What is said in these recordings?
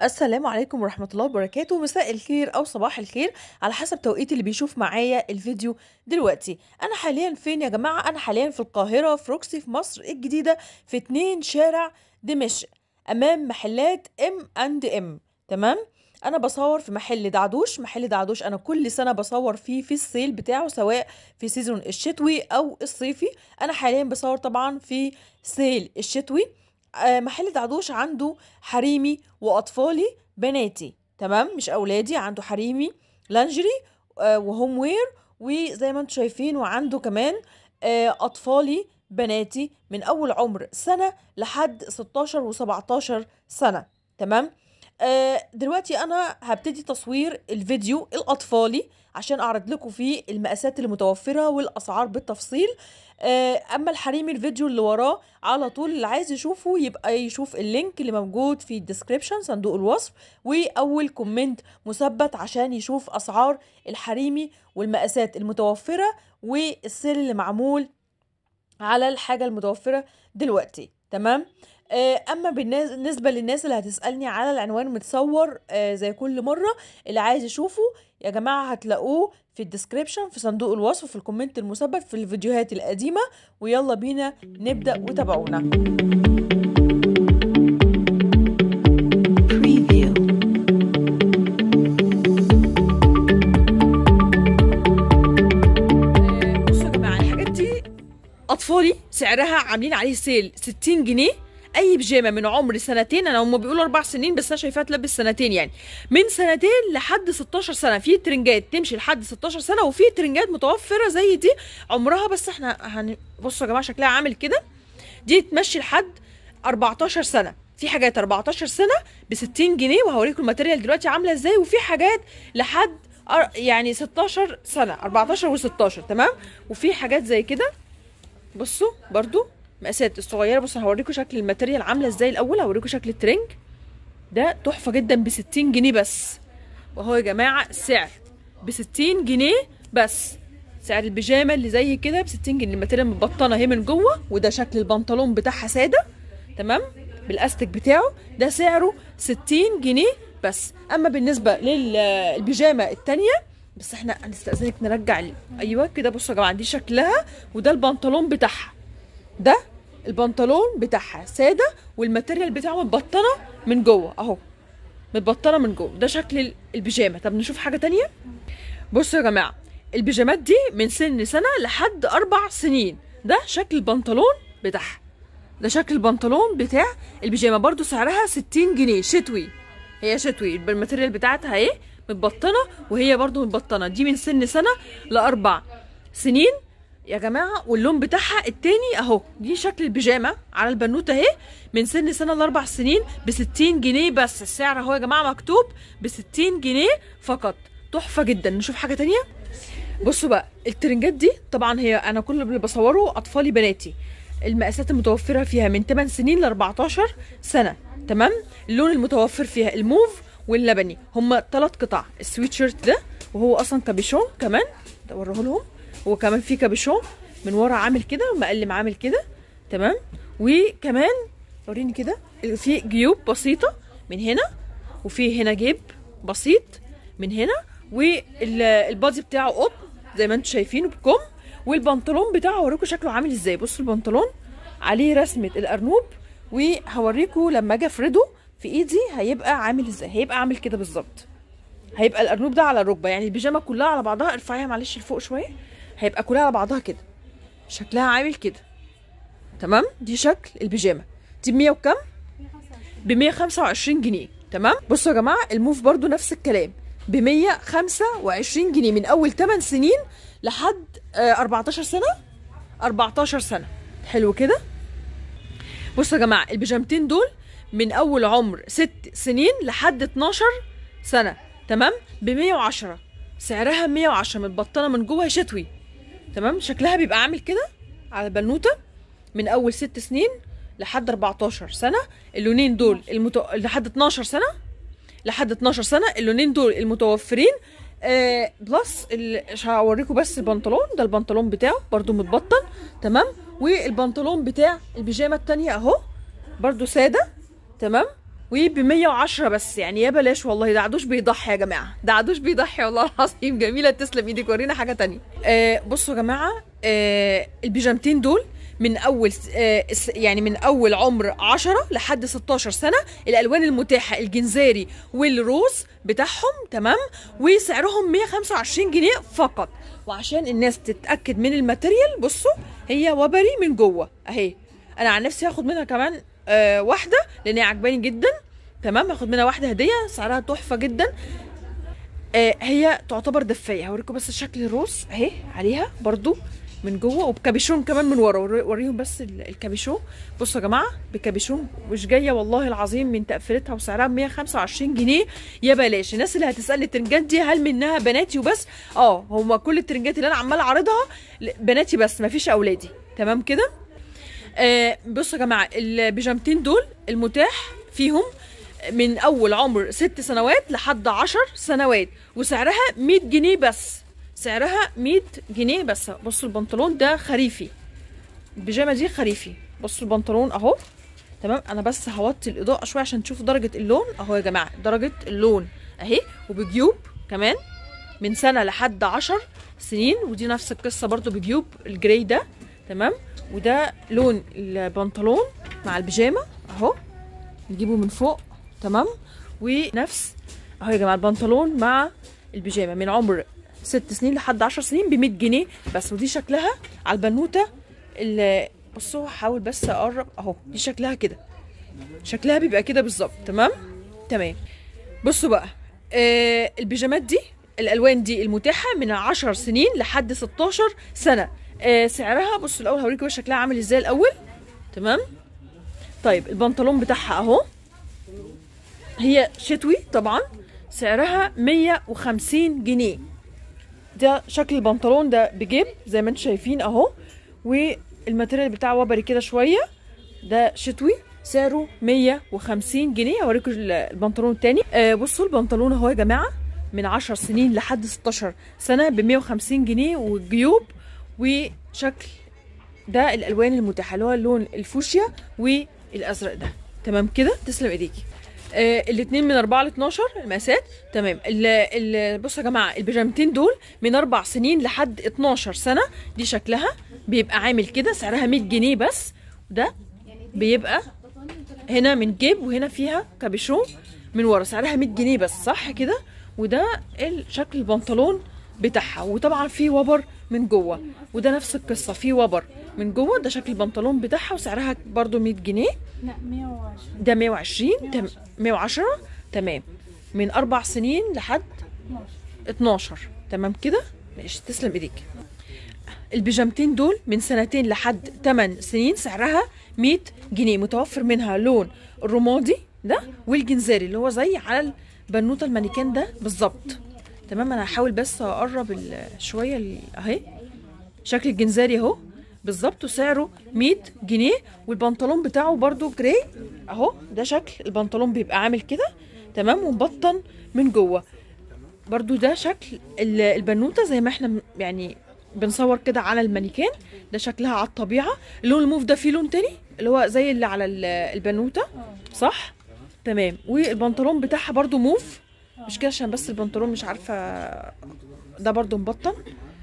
السلام عليكم ورحمة الله وبركاته مساء الخير أو صباح الخير على حسب توقيت اللي بيشوف معايا الفيديو دلوقتي أنا حاليا فين يا جماعة أنا حاليا في القاهرة في روكسي في مصر الجديدة في اتنين شارع دمشق أمام محلات ام اند ام تمام أنا بصور في محل دعدوش محل دعدوش أنا كل سنة بصور فيه في السيل بتاعه سواء في سيزون الشتوي أو الصيفي أنا حاليا بصور طبعا في سيل الشتوي آه، محل دعدوش عنده حريمي واطفالي بناتي تمام مش اولادي عنده حريمي لانجري آه، وهوم وير وزي ما انتم شايفين وعنده كمان آه، اطفالي بناتي من اول عمر سنه لحد 16 و17 سنه تمام آه، دلوقتي انا هبتدي تصوير الفيديو الاطفالي عشان اعرض لكم فيه المقاسات المتوفره والاسعار بالتفصيل آه، اما الحريمي الفيديو اللي وراه على طول اللي عايز يشوفه يبقى يشوف اللينك اللي موجود في الديسكريبشن صندوق الوصف واول كومنت مثبت عشان يشوف اسعار الحريمي والمقاسات المتوفره والسيل اللي معمول على الحاجه المتوفره دلوقتي تمام آه، اما بالناس- بالنسبه للناس اللي هتسالني على العنوان متصور آه، زي كل مره اللي عايز يشوفه يا جماعه هتلاقوه في الديسكريبشن في صندوق الوصف في الكومنت المثبت في الفيديوهات القديمه ويلا بينا نبدا وتابعونا Preview. بصوا يا جماعه الحاجات دي اطفالي سعرها عاملين عليه سيل 60 جنيه اي بيجامه من عمر سنتين انا هم بيقولوا اربع سنين بس انا شايفاها تلبس سنتين يعني من سنتين لحد 16 سنه في ترنجات تمشي لحد 16 سنه وفي ترنجات متوفره زي دي عمرها بس احنا هن... بصوا يا جماعه شكلها عامل كده دي تمشي لحد 14 سنه في حاجات 14 سنه ب 60 جنيه وهوريكم الماتيريال دلوقتي عامله ازاي وفي حاجات لحد أر- يعني 16 سنه 14 و16 تمام وفي حاجات زي كده بصوا برضو مقاسات الصغيره بصوا هوريكم شكل الماتيريال عامله ازاي الاول هوريكم شكل الترنج ده تحفه جدا ب 60 جنيه بس وهو يا جماعه السعر ب 60 جنيه بس سعر البيجامه اللي زي كده ب 60 جنيه الماتيريال متبطنه اهي من جوه وده شكل البنطلون بتاعها ساده تمام بالاستك بتاعه ده سعره 60 جنيه بس اما بالنسبه للبيجامه التانية بس احنا هنستأذنك نرجع ال- ايوه كده بصوا يا جماعه دي شكلها وده البنطلون بتاعها ده البنطلون بتاعها ساده والماتيريال بتاعه متبطنه من جوه اهو متبطنه من جوه ده شكل ال- البيجامه طب نشوف حاجه تانية بصوا يا جماعه البيجامات دي من سن سنه لحد اربع سنين ده شكل البنطلون بتاعها ده شكل البنطلون بتاع البيجامه برضو سعرها 60 جنيه شتوي هي شتوي الماتيريال بتاعتها اهي متبطنه وهي برضو متبطنه دي من سن سنه لاربع سنين يا جماعه واللون بتاعها التاني اهو دي شكل البيجامه على البنوته اهي من سن سنه لاربع سنين ب 60 جنيه بس السعر اهو يا جماعه مكتوب ب 60 جنيه فقط تحفه جدا نشوف حاجه تانية بصوا بقى الترنجات دي طبعا هي انا كل اللي بصوره اطفالي بناتي المقاسات المتوفره فيها من 8 سنين ل 14 سنه تمام اللون المتوفر فيها الموف واللبني هما ثلاث قطع السويت شيرت ده وهو اصلا كابيشون كمان ده اوريه لهم هو كمان في كابيشون من ورا عامل كده ومقلم عامل كده تمام وكمان وريني كده في جيوب بسيطه من هنا وفي هنا جيب بسيط من هنا والبادي بتاعه قطن زي ما انتم شايفينه بكم والبنطلون بتاعه هوريكم شكله عامل ازاي بصوا البنطلون عليه رسمه الارنوب وهوريكم لما اجي افرده في ايدي هيبقى عامل ازاي هيبقى عامل كده بالظبط هيبقى الارنوب ده على الركبه يعني البيجامه كلها على بعضها ارفعيها معلش لفوق شويه هيبقى كلها على بعضها كده شكلها عامل كده تمام دي شكل البيجامه دي ب 100 وكم ب 125 جنيه تمام بصوا يا جماعه الموف برضو نفس الكلام ب 125 جنيه من اول 8 سنين لحد آه، 14 سنه 14 سنه حلو كده بصوا يا جماعه البيجامتين دول من اول عمر 6 سنين لحد 12 سنه تمام ب 110 سعرها 110 متبطنه من جوه شتوي تمام شكلها بيبقى عامل كده على البنوته من اول 6 سنين لحد 14 سنه اللونين دول المتو... لحد 12 سنه لحد 12 سنه اللونين دول المتوفرين آه بلس ال... مش هوريكم بس البنطلون ده البنطلون بتاعه برضو متبطن تمام والبنطلون بتاع البيجامه التانية اهو برضو ساده تمام وب 110 بس يعني يا بلاش والله ده عدوش بيضحي يا جماعه ده عدوش بيضحي والله العظيم جميله تسلم ايدك ورينا حاجه تانية آه بصوا يا جماعه آه البيجامتين دول من اول آه س- يعني من اول عمر 10 لحد 16 سنه الالوان المتاحه الجنزاري والروز بتاعهم تمام وسعرهم 125 جنيه فقط وعشان الناس تتاكد من الماتيريال بصوا هي وبري من جوه اهي انا عن نفسي هاخد منها كمان آه واحده لان هي عجباني جدا تمام هاخد منها واحده هديه سعرها تحفه جدا آه هي تعتبر دفايه هوريكم بس شكل الروز اهي عليها برضو من جوه وبكابيشون كمان من ورا وري- وريهم بس ال- الكابيشون بصوا يا جماعه بكابيشون مش جايه والله العظيم من تقفيلتها وسعرها 125 جنيه يا بلاش الناس اللي هتسالني الترنجات دي هل منها بناتي وبس اه هما كل الترنجات اللي انا عماله اعرضها ل- بناتي بس مفيش اولادي تمام كده آه بصوا يا جماعه البيجامتين دول المتاح فيهم من اول عمر ست سنوات لحد عشر سنوات وسعرها 100 جنيه بس سعرها 100 جنيه بس بصوا البنطلون ده خريفي البيجامه دي خريفي بصوا البنطلون اهو تمام انا بس هوطي الاضاءه شويه عشان تشوفوا درجه اللون اهو يا جماعه درجه اللون اهي وبجيوب كمان من سنه لحد عشر سنين ودي نفس القصه برضو بجيوب الجراي ده تمام وده لون البنطلون مع البيجامه اهو نجيبه من فوق تمام ونفس اهو يا جماعه البنطلون مع البيجامه من عمر ست سنين لحد عشر سنين ب 100 جنيه بس ودي شكلها على البنوته اللي بصوا هحاول بس اقرب اهو دي شكلها كده شكلها بيبقى كده بالظبط تمام تمام بصوا بقى آه البيجامات دي الالوان دي المتاحه من 10 سنين لحد 16 سنه آه سعرها بصوا الاول هوريكم بقى شكلها عامل ازاي الاول تمام طيب البنطلون بتاعها اهو هي شتوي طبعا سعرها 150 جنيه ده شكل البنطلون ده بجيب زي ما انتم شايفين اهو والماتيريال بتاعه وبري كده شويه ده شتوي سعره 150 جنيه هوريكم ال- البنطلون التاني آه بصوا البنطلون اهو يا جماعه من 10 سنين لحد 16 سنه ب 150 جنيه وجيوب وشكل ده الالوان المتاحه اللي هو اللون الفوشيا والازرق ده تمام كده تسلم ايديكي آه الاثنين من 4 ل 12 المقاسات تمام ال ال بصوا يا جماعه البيجامتين دول من 4 سنين لحد 12 سنه دي شكلها بيبقى عامل كده سعرها 100 جنيه بس ده بيبقى هنا من جيب وهنا فيها كابيشون من ورا سعرها 100 جنيه بس صح كده وده ال- شكل البنطلون بتاعها وطبعا فيه وبر من جوه وده نفس القصه فيه وبر من جوه ده شكل البنطلون بتاعها وسعرها برضو 100 جنيه لا 120 ده 120 تم 110 تمام من اربع سنين لحد 12 تمام كده ماشي تسلم ايديك البيجامتين دول من سنتين لحد 8 سنين سعرها 100 جنيه متوفر منها لون الرمادي ده والجنزاري اللي هو زي على البنوته المانيكان ده بالظبط تمام انا هحاول بس اقرب ال- شويه ال- اهي شكل الجنزاري اهو بالظبط وسعره 100 جنيه والبنطلون بتاعه برضو جراي اهو ده شكل البنطلون بيبقى عامل كده تمام ومبطن من جوه برضو ده شكل ال- البنوته زي ما احنا م- يعني بنصور كده على المانيكان ده شكلها على الطبيعه اللون الموف ده فيه لون تاني اللي هو زي اللي على ال- البنوته صح تمام والبنطلون بتاعها برضو موف مش كده عشان بس البنطلون مش عارفه ده برضو مبطن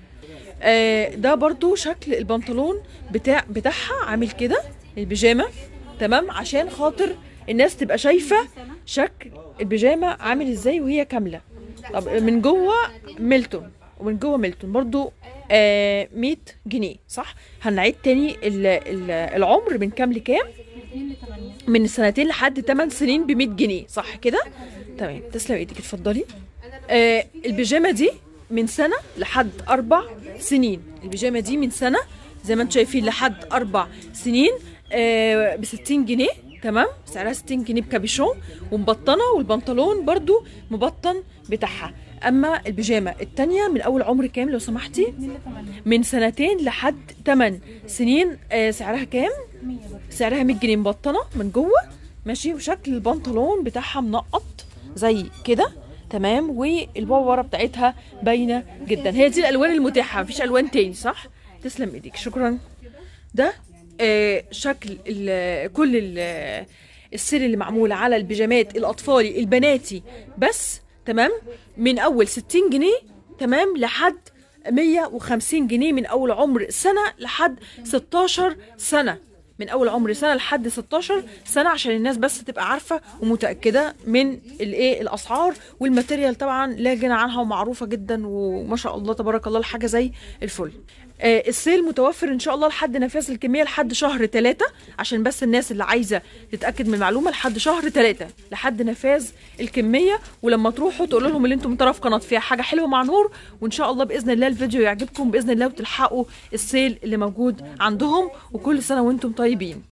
آه ده برضو شكل البنطلون بتاع بتاعها عامل كده البيجامه تمام عشان خاطر الناس تبقى شايفه شكل البيجامه عامل ازاي وهي كامله طب من جوه ميلتون ومن جوه ميلتون برضو آه 100 جنيه صح هنعيد تاني ال- ال- العمر من كام لكام 2 ل 8 من سنتين لحد 8 سنين ب 100 جنيه صح كده تمام تسلم ايدك اتفضلي آه البيجامه دي من سنه لحد اربع سنين البيجامه دي من سنه زي ما انتم شايفين لحد اربع سنين آه ب 60 جنيه تمام سعرها 60 جنيه بكابيشون ومبطنه والبنطلون برضو مبطن بتاعها اما البيجامه التانية من اول عمر كام لو سمحتي 2 ل 8 من سنتين لحد 8 سنين آه سعرها كام 100 برضه سعرها 100 جنيه مبطنه من جوه ماشي وشكل البنطلون بتاعها منقط زي كده تمام والبوره بتاعتها باينه جدا هي دي الالوان المتاحه مفيش الوان تاني صح تسلم ايديك شكرا ده آه شكل ال كل ال السيل اللي معمول على البيجامات الاطفالي البناتي بس تمام من اول 60 جنيه تمام لحد 150 جنيه من اول عمر سنه لحد 16 سنه من اول عمر سنه لحد 16 سنه عشان الناس بس تبقى عارفه ومتاكده من الايه الاسعار والماتيريال طبعا لا غنى عنها ومعروفه جدا وما شاء الله تبارك الله الحاجه زي الفل آه السيل متوفر ان شاء الله لحد نفاذ الكميه لحد شهر ثلاثة عشان بس الناس اللي عايزه تتاكد من المعلومه لحد شهر ثلاثة لحد نفاذ الكميه ولما تروحوا تقولوا لهم اللي انتم من طرف قناه فيها حاجه حلوه مع نور وان شاء الله باذن الله الفيديو يعجبكم باذن الله وتلحقوا السيل اللي موجود عندهم وكل سنه وانتم طيبين